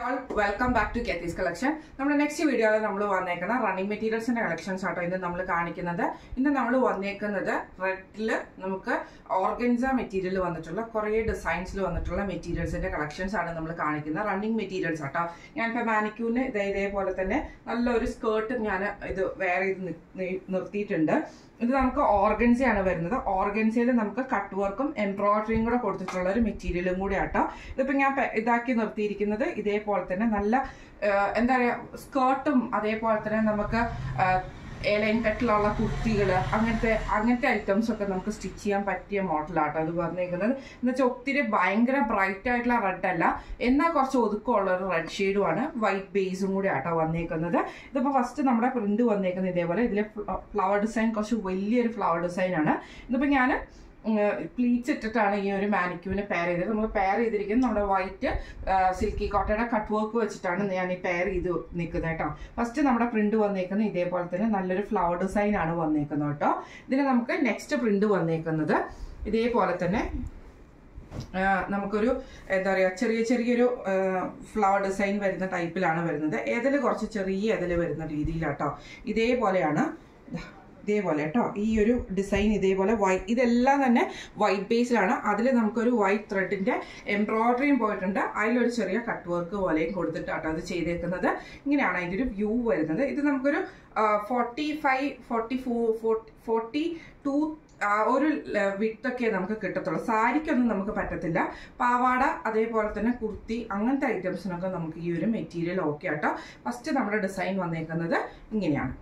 welcome back to കെത്തീസ് collection നമ്മുടെ next വീഡിയോയിൽ നമ്മൾ വന്നേക്കുന്ന റണ്ണിങ് മെറ്റീരിയൽസിന്റെ കളക്ഷൻസ് ആട്ടോ ഇന്ന് നമ്മൾ കാണിക്കുന്നത് ഇന്ന് നമ്മൾ വന്നേക്കുന്നത് റെഡില് നമുക്ക് ഓർഗൻസ മെറ്റീരിയൽ വന്നിട്ടുള്ള കുറേ ഡിസൈൻസിൽ വന്നിട്ടുള്ള മെറ്റീരിയൽസിന്റെ കളക്ഷൻസ് ആണ് നമ്മൾ കാണിക്കുന്നത് റണ്ണിങ് മെറ്റീരിയൽസ് ആട്ടോ ഞാൻ ഇപ്പൊ മാനിക്യൂന് ഇതേ ഇതേപോലെ തന്നെ നല്ലൊരു സ്കേർട്ട് ഞാൻ ഇത് വേറെ ഇത് നി- നി- നിർത്തിയിട്ടുണ്ട് ഇത് നമുക്ക് ഓർഗൻസയാണ് വരുന്നത് ഓർഗൻസയിൽ നമുക്ക് കട്ട് വർക്കും എംബ്രോയിഡറിയും കൂടെ കൊടുത്തിട്ടുള്ള ഒരു മെറ്റീരിയലും കൂടെ ആട്ടോ ഇതിപ്പോ ഞാൻ പെ- ഇതാക്കി നിർത്തിയിരിക്കുന്നത് ഇതേപോലെ തന്നെ നല്ല ആ, എന്താ പറയാ സ്കേർട്ടും അതേപോലെ തന്നെ നമുക്ക് എലൈൻ കട്ടിലുള്ള കുർത്തികൾ അങ്ങനത്തെ അങ്ങനത്തെ ഐറ്റംസ് ഒക്കെ നമുക്ക് സ്റ്റിച്ച് ചെയ്യാൻ പറ്റിയ മോഡലാട്ടോ അത് പറഞ്ഞേക്കുന്നത് എന്ന് വെച്ചാൽ ഒത്തിരി ഭയങ്കര ബ്രൈറ്റ് ആയിട്ടുള്ള റെഡ് അല്ല എന്നാൽ കുറച്ച് ഒതുക്കമുള്ള ഒരു റെഡ് ഷെയ്ഡുമാണ് വൈറ്റ് ബേസും കൂടി ആട്ടോ വന്നേക്കുന്നത് ഇതിപ്പോൾ ഫസ്റ്റ് നമ്മുടെ പ്രിന്റ് വന്നേക്കുന്നത് ഇതേപോലെ ഇതിലെ ഫ്ലവർ ഡിസൈൻ കുറച്ച് വലിയൊരു ഫ്ലവർ ഡിസൈൻ ആണ് ഇതിപ്പോൾ ഞാൻ പ്ലീറ്റ്സ് ഇട്ടിട്ടാണ് ഈ ഒരു മാനിക്യൂവിന് പെയർ ചെയ്തത് നമ്മൾ പെയർ ചെയ്തിരിക്കുന്നത് നമ്മുടെ വൈറ്റ് സിൽക്കി കോട്ടയുടെ കട്ട് വർക്ക് വെച്ചിട്ടാണ് ഞാൻ ഈ പെയർ ചെയ്ത് നിൽക്കുന്നത് കേട്ടോ ഫസ്റ്റ് നമ്മുടെ പ്രിന്റ് വന്നേക്കുന്നത് ഇതേപോലെ തന്നെ നല്ലൊരു ഫ്ലവർ ഡിസൈൻ ആണ് വന്നേക്കുന്നത് കേട്ടോ ഇതിന് നമുക്ക് നെക്സ്റ്റ് പ്രിന്റ് വന്നേക്കുന്നത് ഇതേപോലെ തന്നെ ആ, നമുക്കൊരു എന്താ പറയുക ചെറിയ ചെറിയൊരു ഫ്ലവർ ഡിസൈൻ വരുന്ന ടൈപ്പിലാണ് വരുന്നത് ഏതിൽ കുറച്ച് ചെറിയ ഏതിൽ വരുന്ന രീതിയിലാട്ടോ ഇതേപോലെയാണ് ദാ, ഇതേപോലെ കേട്ടോ ഈ ഒരു ഡിസൈൻ ഇതേപോലെ വൈറ്റ് ഇതെല്ലാം തന്നെ വൈറ്റ് ബേസിലാണ് അതിൽ നമുക്കൊരു വൈറ്റ് ത്രെഡിന്റെ എംബ്രോയിഡറിയും പോയിട്ടുണ്ട് അതിലൊരു ചെറിയ കട്ട് വർക്ക് പോലെയും കൊടുത്തിട്ടാട്ടോ അത് ചെയ്തേക്കുന്നത് ഇങ്ങനെയാണ് അതിൻ്റെ ഒരു വ്യൂ വരുന്നത് ഇത് നമുക്കൊരു forty five forty four forty two ആ ഒരു വിട്ടൊക്കെ നമുക്ക് കിട്ടത്തുള്ളൂ സാരിക്കൊന്നും നമുക്ക് പറ്റത്തില്ല പാവാട അതേപോലെ തന്നെ കുർത്തി അങ്ങനത്തെ ഐറ്റംസിനൊക്കെ നമുക്ക് ഈ ഒരു മെറ്റീരിയൽ ഓക്കെ ആട്ടോ ഫസ്റ്റ് നമ്മുടെ ഡിസൈൻ വന്നേക്കുന്നത് ഇങ്ങനെയാണ്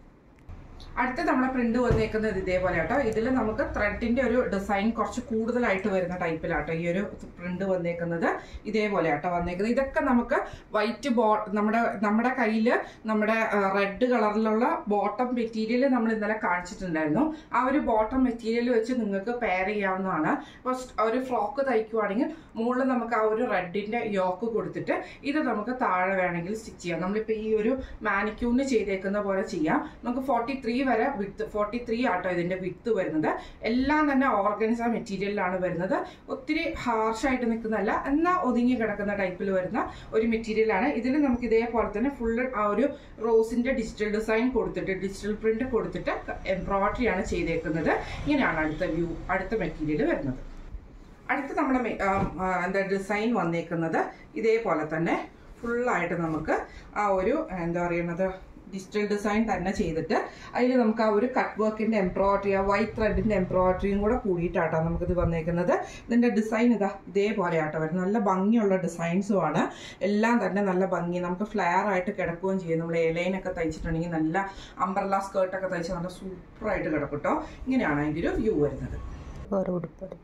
അടുത്ത നമ്മളെ പ്രിന്റ് വന്നേക്കുന്നത് ഇതേപോലെ ആട്ടോ ഇതിൽ നമുക്ക് ത്രെഡിന്റെ ഒരു ഡിസൈൻ കുറച്ച് കൂടുതലായിട്ട് വരുന്ന ടൈപ്പിലാട്ടോ ഈ ഒരു പ്രിന്റ് വന്നേക്കുന്നത് ഇതേപോലെ ആട്ടോ വന്നേക്കുന്നത് ഇതൊക്കെ നമുക്ക് വൈറ്റ് ബോ നമ്മുടെ നമ്മുടെ കയ്യിൽ നമ്മുടെ റെഡ് കളറിലുള്ള ബോട്ടം മെറ്റീരിയൽ നമ്മൾ ഇന്നലെ കാണിച്ചിട്ടുണ്ടായിരുന്നു ആ ഒരു ബോട്ടം മെറ്റീരിയൽ വെച്ച് നിങ്ങൾക്ക് പെയർ ചെയ്യാവുന്നതാണ് ഫസ്റ്റ് ഒരു ഫ്രോക്ക് തയ്ക്കുവാണെങ്കിൽ മുകളിൽ നമുക്ക് ആ ഒരു റെഡിന്റെ യോക്ക് കൊടുത്തിട്ട് ഇത് നമുക്ക് താഴെ വേണമെങ്കിൽ സ്റ്റിച്ച് ചെയ്യാം നമ്മളിപ്പോൾ ഈ ഒരു മാനിക്യൂന്ന് ചെയ്തേക്കുന്ന പോലെ ചെയ്യാം നമുക്ക് ഫോർട്ടി ത്രീ വരെ വിത്ത് ഫോർട്ടി ത്രീ ആട്ടോ ഇതിന്റെ വിത്ത് വരുന്നത് എല്ലാം തന്നെ ഓർഗൻസ മെറ്റീരിയലിലാണ് വരുന്നത് ഒത്തിരി ഹാർഷായിട്ട് നിൽക്കുന്നതല്ല എന്നാൽ ഒതുങ്ങി കിടക്കുന്ന ടൈപ്പിൽ വരുന്ന ഒരു മെറ്റീരിയലാണ് ഇതിൽ നമുക്ക് ഇതേപോലെ തന്നെ ഫുള്ള് ആ ഒരു റോസിന്റെ ഡിജിറ്റൽ ഡിസൈൻ കൊടുത്തിട്ട് ഡിജിറ്റൽ പ്രിന്റ് കൊടുത്തിട്ട് എംബ്രോയിഡറി ആണ് ചെയ്തേക്കുന്നത് ഇങ്ങനെയാണ് അടുത്ത വ്യൂ അടുത്ത മെറ്റീരിയൽ വരുന്നത് അടുത്ത നമ്മുടെ മെ- ആ, ആ, എന്താ ഡിസൈൻ വന്നേക്കുന്നത് ഇതേപോലെ തന്നെ ഫുള്ളായിട്ട് നമുക്ക് ആ ഒരു എന്താ പറയുന്നത് ഡിജിറ്റൽ ഡിസൈൻ തന്നെ ചെയ്തിട്ട് അതിൽ നമുക്ക് ആ ഒരു കട്ട് വർക്കിന്റെ എംബ്രോയിഡറി ആ വൈറ്റ് ത്രെഡിന്റെ എംബ്രോയിഡറിയും കൂടെ കൂടിയിട്ടാട്ടോ നമുക്കിത് വന്നേക്കുന്നത് ഇതിന്റെ ഡിസൈൻ ഇതാ ഇതേപോലെ ആട്ടോ വരുന്നത് നല്ല ഭംഗിയുള്ള ഡിസൈൻസും ആണ് എല്ലാം തന്നെ നല്ല ഭംഗി നമുക്ക് ഫ്ലെയർ ആയിട്ട് കിടക്കുകയും ചെയ്യും നമ്മൾ എലൈനൊക്കെ തയ്ച്ചിട്ടുണ്ടെങ്കിൽ നല്ല അംബ്രല്ല സ്കേർട്ടൊക്കെ തയ്ച്ച് നല്ല സൂപ്പറായിട്ട് കിടക്കും കേട്ടോ ഇങ്ങനെയാണ് അതിൻ്റെ ഒരു വ്യൂ വരുന്നത് ഒരു ഉടുപ്പടി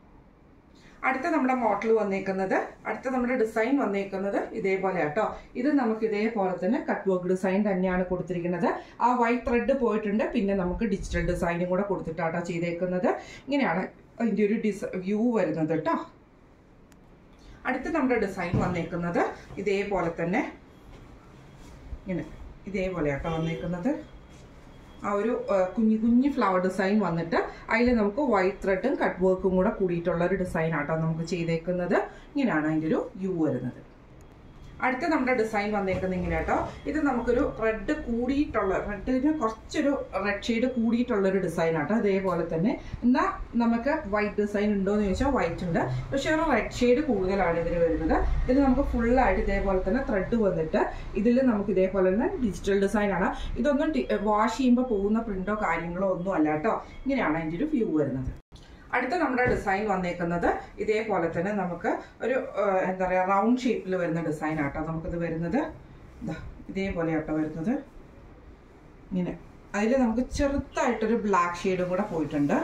അടുത്ത നമ്മുടെ മോഡൽ വന്നേക്കുന്നത് അടുത്ത നമ്മുടെ ഡിസൈൻ വന്നേക്കുന്നത് ഇതേപോലെ കേട്ടോ ഇത് നമുക്ക് ഇതേപോലെ തന്നെ കട്ട് വർക്ക് ഡിസൈൻ തന്നെയാണ് കൊടുത്തിരിക്കുന്നത് ആ വൈറ്റ് ത്രെഡ് പോയിട്ടുണ്ട് പിന്നെ നമുക്ക് ഡിജിറ്റൽ ഡിസൈനും കൂടെ കൊടുത്തിട്ടാട്ടോ ചെയ്തേക്കുന്നത് ഇങ്ങനെയാണ് അതിൻ്റെ ഒരു ഡിസ വ്യൂ വരുന്നത് കേട്ടോ അടുത്ത നമ്മുടെ ഡിസൈൻ വന്നേക്കുന്നത് ഇതേപോലെ തന്നെ ഇങ്ങനെ ഇതേപോലെ കേട്ടോ വന്നേക്കുന്നത് ആ ഒരു ആ, കുഞ്ഞു കുഞ്ഞു ഫ്ലവർ ഡിസൈൻ വന്നിട്ട് അതിൽ നമുക്ക് വൈറ്റ് ത്രെഡും കട്ട് വർക്കും കൂടെ കൂടിയിട്ടുള്ള ഒരു ഡിസൈൻ ആട്ടോ നമുക്ക് ചെയ്തേക്കുന്നത് ഇങ്ങനെയാണ് അതിൻ്റെ ഒരു വ്യൂ വരുന്നത് അടുത്ത നമ്മുടെ ഡിസൈൻ വന്നേക്കുന്നത് ഇങ്ങനെ കേട്ടോ ഇത് നമുക്കൊരു റെഡ് കൂടിയിട്ടുള്ള റെഡിന് കുറച്ചൊരു റെഡ് ഷെയ്ഡ് കൂടിയിട്ടുള്ള ഒരു ഡിസൈൻ ആട്ടോ ഇതേപോലെ തന്നെ എന്നാൽ നമുക്ക് വൈറ്റ് ഡിസൈൻ ഉണ്ടോ എന്ന് ചോദിച്ചാൽ വൈറ്റ് ഉണ്ട് പക്ഷെ ഒരു റെഡ് ഷെയ്ഡ് കൂടുതലാണ് ഇതിന് വരുന്നത് ഇതിൽ നമുക്ക് ഫുള്ളായിട്ട് ഇതേപോലെ തന്നെ ത്രെഡ് വന്നിട്ട് ഇതിൽ നമുക്ക് ഇതേപോലെ തന്നെ ഡിജിറ്റൽ ഡിസൈൻ ആണ് ഇതൊന്നും വാഷ് ചെയ്യുമ്പോൾ പോകുന്ന പ്രിന്റോ കാര്യങ്ങളോ ഒന്നും അല്ല കേട്ടോ ഇങ്ങനെയാണ് അതിൻ്റെ ഒരു വ്യൂ വരുന്നത് അടുത്ത നമ്മുടെ ഡിസൈൻ വന്നേക്കുന്നത് ഇതേപോലെ തന്നെ നമുക്ക് ഒരു ആ, എന്താ പറയുക റൗണ്ട് ഷേപ്പിൽ വരുന്ന ഡിസൈൻ ആട്ടോ നമുക്കിത് വരുന്നത് ഇതാ ഇതേപോലെ ആട്ടോ വരുന്നത് ഇങ്ങനെ അതിൽ നമുക്ക് ചെറുതായിട്ടൊരു ബ്ലാക്ക് ഷെയ്ഡും കൂടെ പോയിട്ടുണ്ട്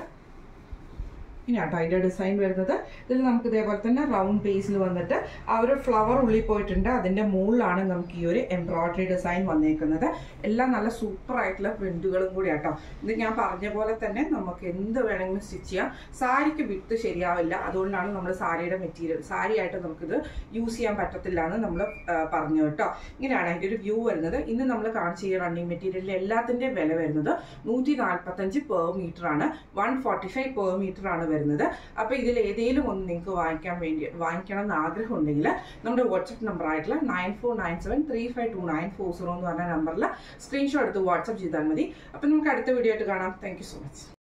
ഇനി ആട്ടോ അതിൻ്റെ ഡിസൈൻ വരുന്നത് ഇതിൽ നമുക്ക് ഇതേപോലെ തന്നെ റൗണ്ട് ബേസിൽ വന്നിട്ട് ആ ഒരു ഫ്ലവർ ഉള്ളിൽ പോയിട്ടുണ്ട് അതിൻ്റെ മുകളിലാണ് നമുക്ക് ഈ ഒരു എംബ്രോയിഡറി ഡിസൈൻ വന്നേക്കുന്നത് എല്ലാം നല്ല സൂപ്പർ ആയിട്ടുള്ള പ്രിന്റുകളും കൂടി ആട്ടോ ഇത് ഞാൻ പറഞ്ഞ പോലെ തന്നെ നമുക്ക് എന്ത് വേണമെങ്കിലും സ്റ്റിച്ച് ചെയ്യാം സാരിക്ക് വിട്ട് ശരിയാവില്ല അതുകൊണ്ടാണ് നമ്മൾ സാരിയുടെ മെറ്റീരിയൽ സാരി ആയിട്ട് നമുക്കിത് യൂസ് ചെയ്യാൻ പറ്റത്തില്ല എന്ന് നമ്മൾ പറഞ്ഞു കേട്ടോ ഇങ്ങനെയാണ് അതിൻ്റെ ഒരു വ്യൂ വരുന്നത് ഇന്ന് നമ്മൾ കാണിച്ച ഈ റണ്ണിങ് മെറ്റീരിയലിൽ എല്ലാത്തിൻ്റെയും വില വരുന്നത് നൂറ്റി നാൽപ്പത്തഞ്ച് പെർ മീറ്റർ ആണ് one forty five per metre ആണ് വരുന്നത് വരുന്നത് അപ്പോൾ ഇതിൽ ഏതെങ്കിലും ഒന്ന് നിങ്ങൾക്ക് വാങ്ങിക്കാൻ വേണ്ടി വാങ്ങിക്കണം എന്ന് ആഗ്രഹം ഉണ്ടെങ്കിൽ നമ്മുടെ വാട്സപ്പ് നമ്പർ ആയിട്ടുള്ള nine four nine seven three five two nine four zero എന്ന് പറഞ്ഞ നമ്പറിൽ സ്ക്രീൻഷോട്ട് എടുത്ത് വാട്സപ്പ് ചെയ്താൽ മതി അപ്പോൾ നമുക്ക് അടുത്ത വീഡിയോ ആയിട്ട് കാണാം താങ്ക് സോ മച്ച്